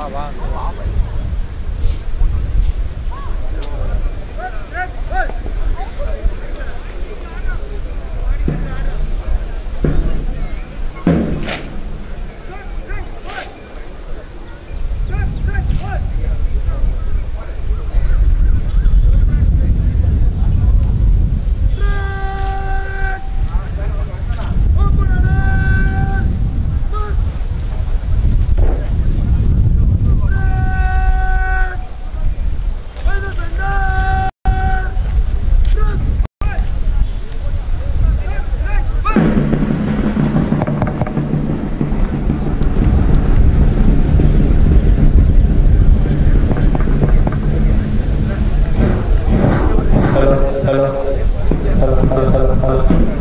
Hello hello hello hello hello hello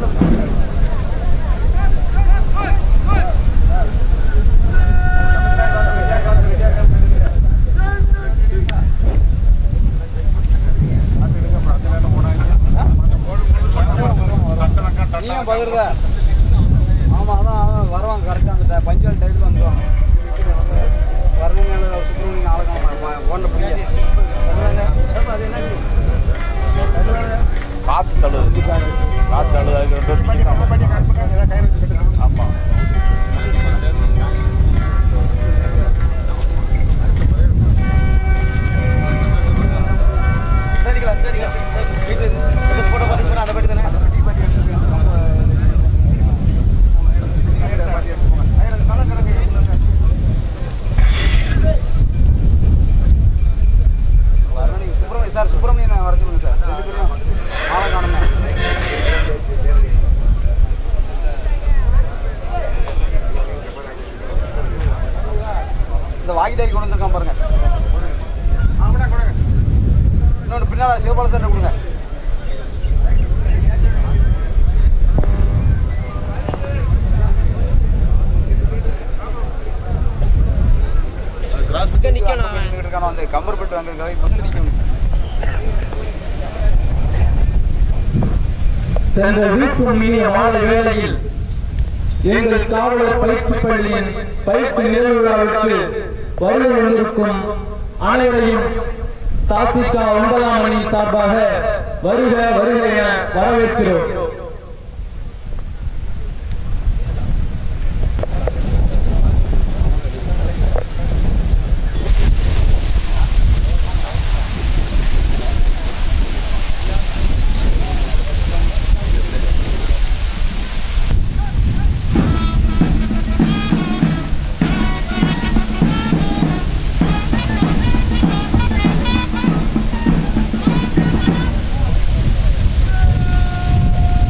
நீங்க பகிர்ற ஆமா அதான் அவன் வருவாங்க கரெக்டாக அந்த பஞ்சுவல் டைத்துக்கு வந்துடுவாங்க வரணும் சுப்பிரமணியன் ஆளுங்க ஓன பிடிக்க அது என்ன காத்து தழுவுது காத்து தழுவுது அதுக்கு ரெண்டு வருஷம் ஆமா சரிங்களா சரிங்களா வீட்டு போட்டோ பார்த்து அதை பற்றி தானே வரணும் சுப்பிரமணியன் சார் சுப்பிரமணியன் வர சொல்லுங்க சார் ரெண்டு பேரும் ஆளை காணுமே இந்த வாங்கி டாக்கி கொண்டு வந்திருக்கான் பாருங்க இன்னொன்று பின்னால் சிவபால சார் கொடுங்க நிற்கணும் அந்த கம்பர்பட்டு வாங்குறதுக்காக இப்போ வந்து நிற்கணும் சென்ற வீசும் இனிய மாலை வேளையில் எங்கள் காவலர் பயிற்சி பள்ளியின் பயிற்சி நிறைவு விழாவிற்கு வருகை வந்திருக்கும் அனைவரையும் தாசிகா ஒன்பதாம் மணி சார்பாக வருக வருக என வரவேற்கிறோம் Thank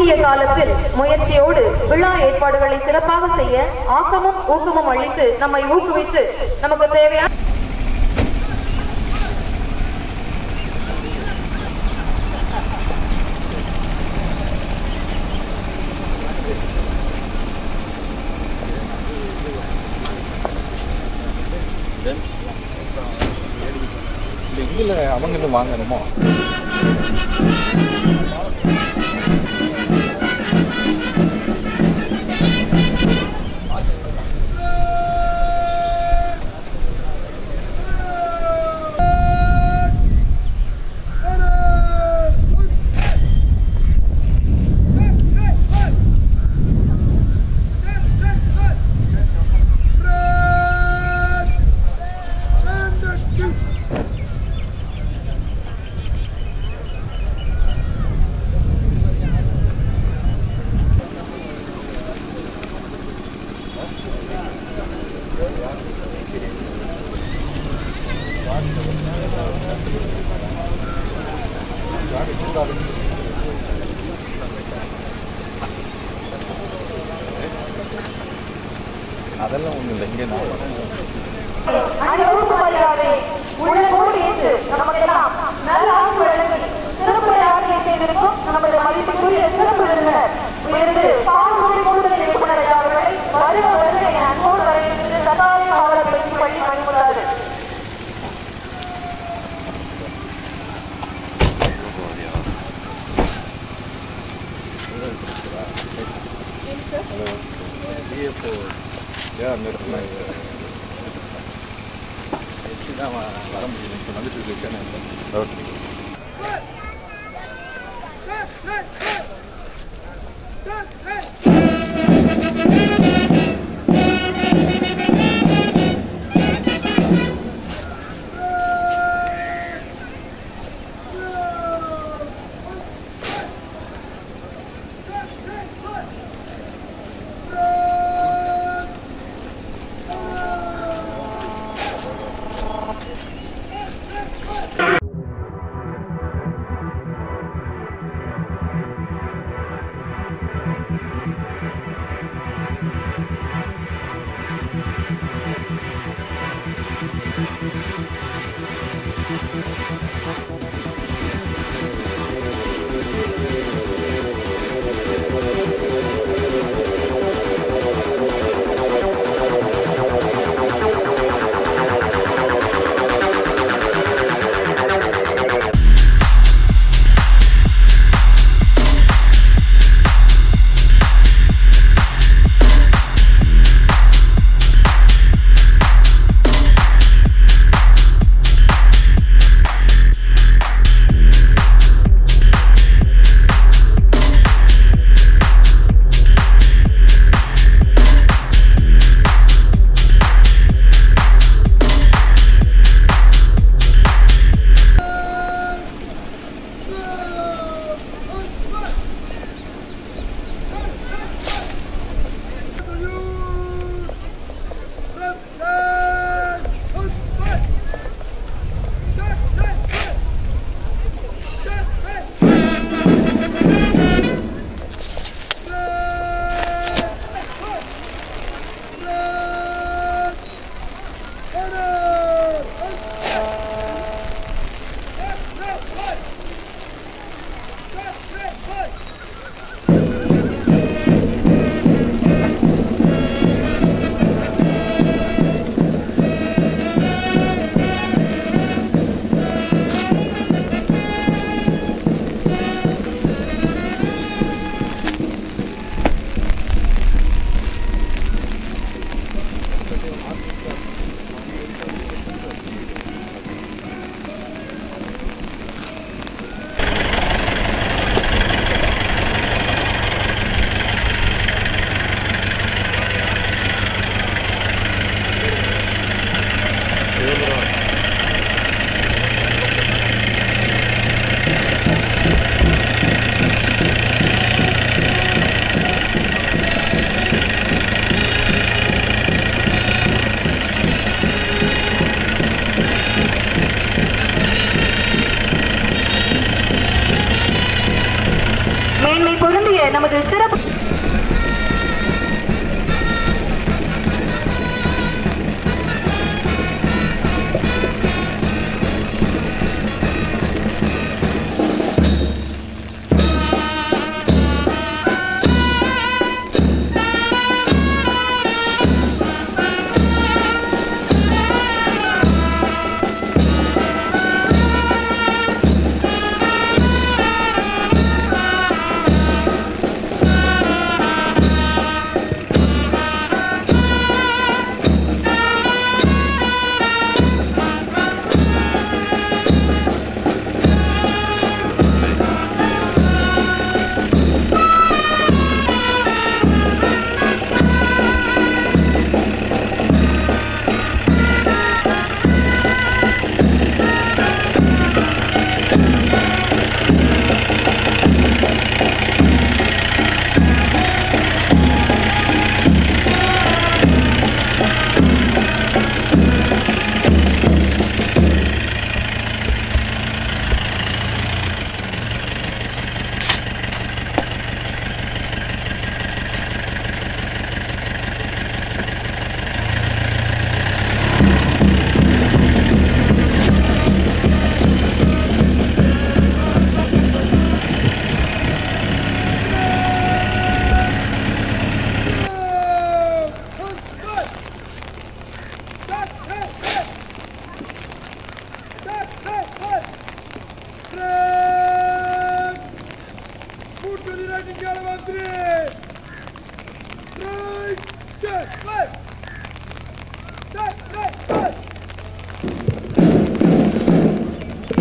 குறுகிய காலத்தில் முயற்சியோடு விழா ஏற்பாடுகளை சிறப்பாக செய்ய ஆக்கமும் ஊக்கமும் அளித்து நம்மை ஊக்குவித்து நமக்கு தேவையான இதில் அவங்க வாங்கணுமோ அதெல்லாம் ஒன்றும் இல்லை இங்கே நான் அனைவருக்கும் மரியாதை உள்ளதோடு ஏற்று நமக்கெல்லாம் நல்ல ஆட்சி வழங்கி சிறப்புரை ஆட்சியை செய்திருக்கும் நமது மதிப்புக்குரிய சிறப்பு விருந்தினர் உயர்ந்து பால்குடி கூடுதல் இயக்குனர் ஐயா அவர்களை வருக வருக என அன்போடு வரவேற்று தத்தாரி காவலர் பயிற்சி பள்ளி மணிமுத்தாறு டிஎஃப்ஓ ஏன் நிறுத்தினாங்க எப்படி தான் வர முடியும் வந்துட்டு இருக்கேன் ஓகே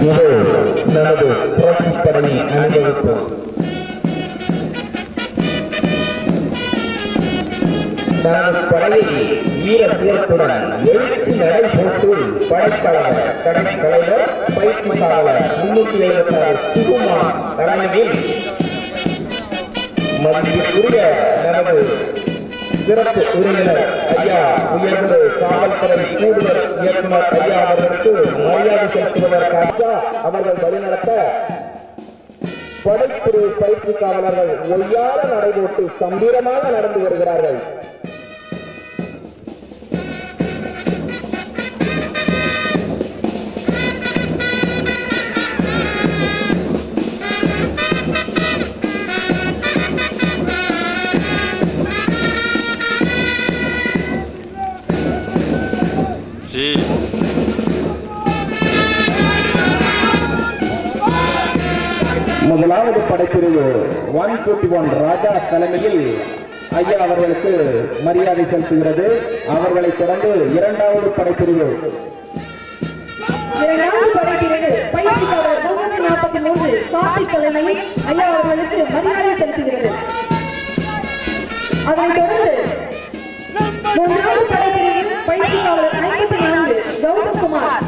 இது நமது புரட்சி படையின் அணிவகுப்பு நமது படையை வீர தீரத்துடன் எழுச்சி நடை போட்டு படைத்தலைவர் கடைத்தலைவர் பயிற்சியாளர் முன்னூத்தி எழுபத்தி ஆறு சுகுமார் தலைமையில் மதிப்புக்குரிய நமது சிறப்பு விருந்தினர் ஐயா உயர்ந்த காவல்துறை கூடுதல் இயக்குனர் ஐயா அவர்களுக்கு மரியாதை செலுத்துவதற்காக அவர்கள் வழிநடத்த படைப்பிரிவு பயிற்சி காவலர்கள் ஒய்யார நடைபோட்டு கம்பீரமாக நடந்து வருகிறார்கள் முதலாவது படைப்பிரிவு ஒன் பிப்டி ஒன் ராஜா தலைமையில் ஐயா அவர்களுக்கு மரியாதை செலுத்துகிறது அவர்களை தொடர்ந்து இரண்டாவது படைப்பிரிவு இரண்டாவது படைப்பிரிவு பயிற்சியாளர் முன்னூற்றி நாற்பத்தி மூன்று கார்த்திக் தலைமையில் ஐயா அவர்களுக்கு மரியாதை செலுத்துகிறது அதனைத் தொடர்ந்து மூன்றாவது படைப்பிரிவு பயிற்சியாளர் ஐம்பத்தி நான்கு கௌதம்குமார்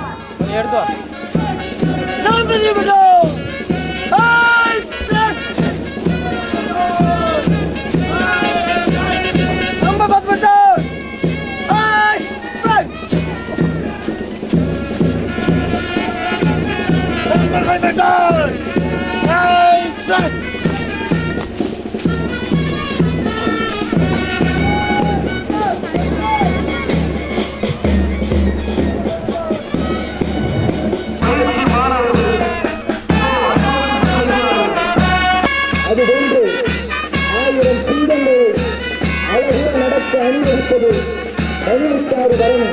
அதுபோன்று ஆயிரம் சிங்கங்கள் அழகிய நடக்க அணிவகுப்பது பதினெட்டாறு வரும்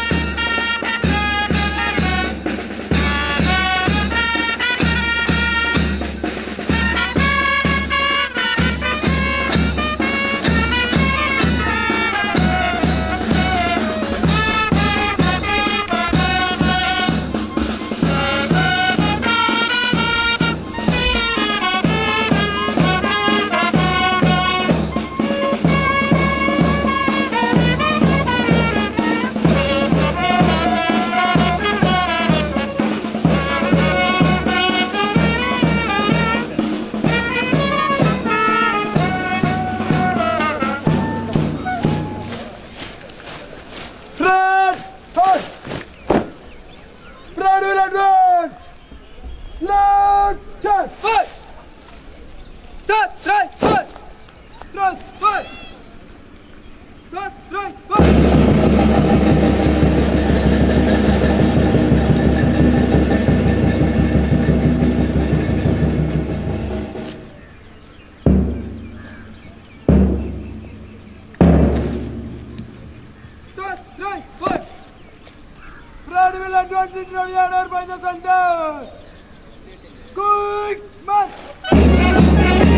Brad will advance in Ravianar by the center. Good match.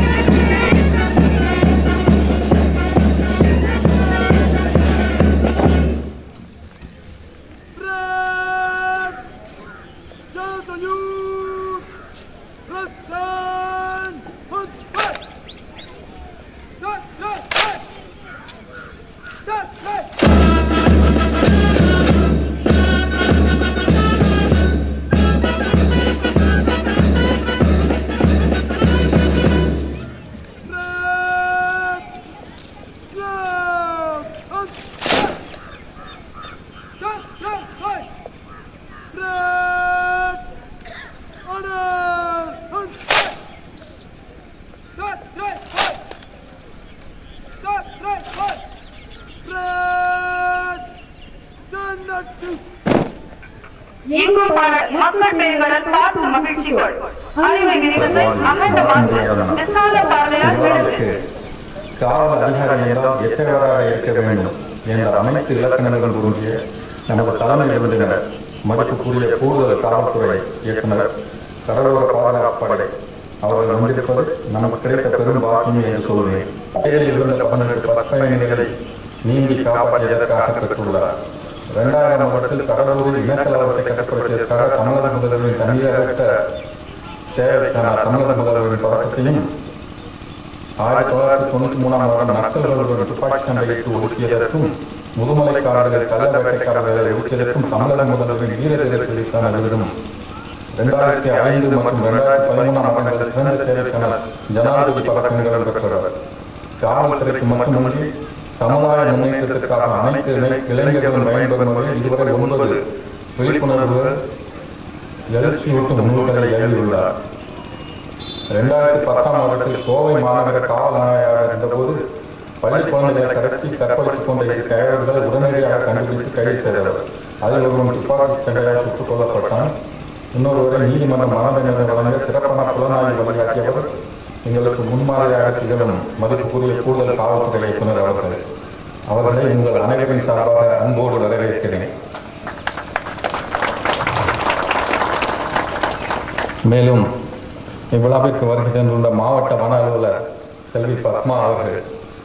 Brad! Johnson, you! Preston! Punch, punch! Start, start, start! Start, start! Brad! Jump! Punch, punch! Start, start, start! Brad! Order! Punch, punch! Start, start, start! Start, start, start! Brad! Turn that to எங்கும் பல மக்கள் பெயர்களுடன் பார்க்கும் மகிழ்ச்சிகள் அறிவை விரிவசை அகண்ட மாற்றம் விசால பார்வையால் விடுது காவல் அதிகாரி என்றால் எத்தகையவராக இருக்க வேண்டும் என்ற அனைத்து இலக்கணங்கள் கூறிய நமது தலைமை விருந்தினர் மதிப்புக்குரிய கூடுதல் காவல்துறை இயக்குனர் கடலோர பாதுகாப்பு படை அவர்கள் வந்திருப்பது நமக்கு கிடைத்த பெரும் பாக்கியம் என்று சொல்வேன் செயலில் இருந்த பதினெட்டு பற்பயணிகளை நீந்தி காப்பாற்றியதற்காக பெற்றுள்ளார் இரண்டாயிரம் வருடத்தில் கடலூரில் இனக்கலவரத்தை கட்டுப்படுத்தியதற்காக தமிழக முதல்வரின் தனியாக நடைபெற்ற சேவைக்கான தமிழக முதல்வரின் தொடக்கத்தையும் ஆயிரத்தி தொள்ளாயிரத்தி தொண்ணூற்றி மூணாம் வருடம் நக்சல்களுடன் துப்பாக்கி சண்டையிட்டு ஒடுக்கியதற்கும் முதுமலை காடுகள் கள்ள வேட்டைக்காரர்களை ஒடுக்கியதற்கும் தமிழக முதல்வரின் வீர தேர்தலுக்கான விருதும் இரண்டாயிரத்தி ஐந்து மற்றும் இரண்டாயிரத்தி பதிமூணாம் ஆண்டுகளில் சிறந்த சேவைக்கான ஜனாதிபதி பதக்கங்களும் பெற்றவர் காவல்துறைக்கு மட்டுமின்றி சமுதாய முன்னேற்றத்திற்காக அனைத்து இளை- இளைஞர்களும் பயன்பெறும் வகையில் இதுவரை ஒன்பது விழிப்புணர்வுகள் எழுச்சியூட்டும் நூல்களை எழுதியுள்ளார் இரண்டாயிரத்தி பத்தாம் வருடத்தில் கோவை மாநகர காவல் ஆணையராக இருந்தபோது பள்ளி குழந்தைகளை கடத்தி கற்பழித்துக் கொண்ட இரு கைவர்களை உடனடியாக கண்டுபிடித்து கைது செய்தவர் அதில் ஒருவன் துப்பாக்கி சண்டையால் சுட்டுக் கொல்லப்பட்டான் இன்னொருவரை நீதிமன்ற மரணதண்டனை வழங்க சிறப்பான புலனாய்வு வழிகாட்டியவர் எங்களுக்கு முன்மாதிரியாக திகழும் மதிப்புக்குரிய கூடுதல் காவல்துறை இயக்குனர் அவர்கள் அவர்களை உங்கள் அனைவரின் சார்பாக அன்போடு வரவேற்கிறேன் மேலும் இவ்விழாவிற்கு வருகை தந்துள்ள மாவட்ட வன அலுவலர் செல்வி பத்மா அவர்கள்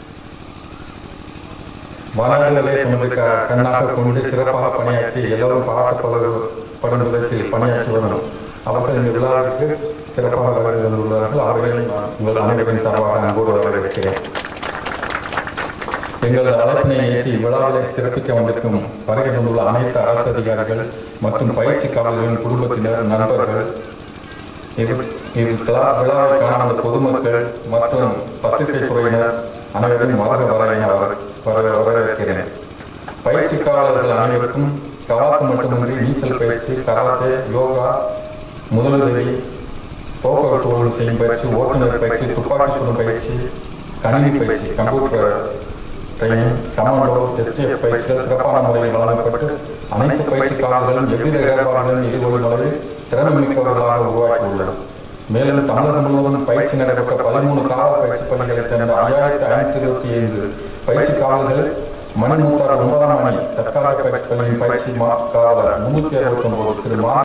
வன அலுவலரை தனது க- கண்ணாக கொண்டு சிறப்பாக பணியாற்றி எல்லோரும் பாராட்டப்படும் விதத்தில் பணியாற்றி வரும் அவர்கள் இந்த விழாவிற்கு சிறப்பாக வருகை தந்துள்ளார்கள் அவர்களை நான் உங்கள் அனைவரின் சார்பாக அன்போடு வரவேற்கிறேன் எங்களது அழைப்பினை ஏற்றி இவ்விழாவிலை சிறப்பிக்க வந்திருக்கும் வருகை தந்துள்ள அனைத்து அரசு அதிகாரிகள் மற்றும் பயிற்சி காவலர்களின் குடும்பத்தினர் நண்பர்கள் இவ்- இவ்விழா விழாவை காண வந்த பொதுமக்கள் மற்றும் பத்திரிகை துறையினர் அனைவரும் வருக வர என வர- வர- வரவேற்கிறேன் பயிற்சிக்காரர்கள் அனைவருக்கும் கராத்து மட்டுமின்றி நீச்சல் பயிற்சி கராத்தே யோகா முதலுதவி போக்குவரத்து ஒழுங்கு செய்யும் பயிற்சி ஓட்டுநர் பயிற்சி துப்பாக்கி சுடும் பயிற்சி கணினி பயிற்சி கம்ப்யூட்டர் ட்ரைனிங் கமாண்டோ எஸ்டிஎஃப் பயிற்சிகள் சிறப்பான முறையில் வழங்கப்பட்டு அனைத்து பயிற்சிக்காரர்களும் எவ்வித இடர்பாடுகளும் எதிர்கொள்ளும் அளவில் திறமை மிக்கவர்களாக உருவாக்கியுள்ளது மேலும் தமிழகம் முழுவதும் பயிற்சி நடைபெற்ற பதிமூணு காவல் பயிற்சி பள்ளிகளைச் சேர்ந்த ஐயாயிரத்தி ஐநூத்தி இருபத்தி ஐந்து பயிற்சி காவலர்கள் மணிமூத்தார் ஒன்பதாம் மணி தற்காலிக பயிற்சி பள்ளியின் பயிற்சி மா- காவலர் முன்னூத்தி அறுபத்தி ஒன்பது திரு மா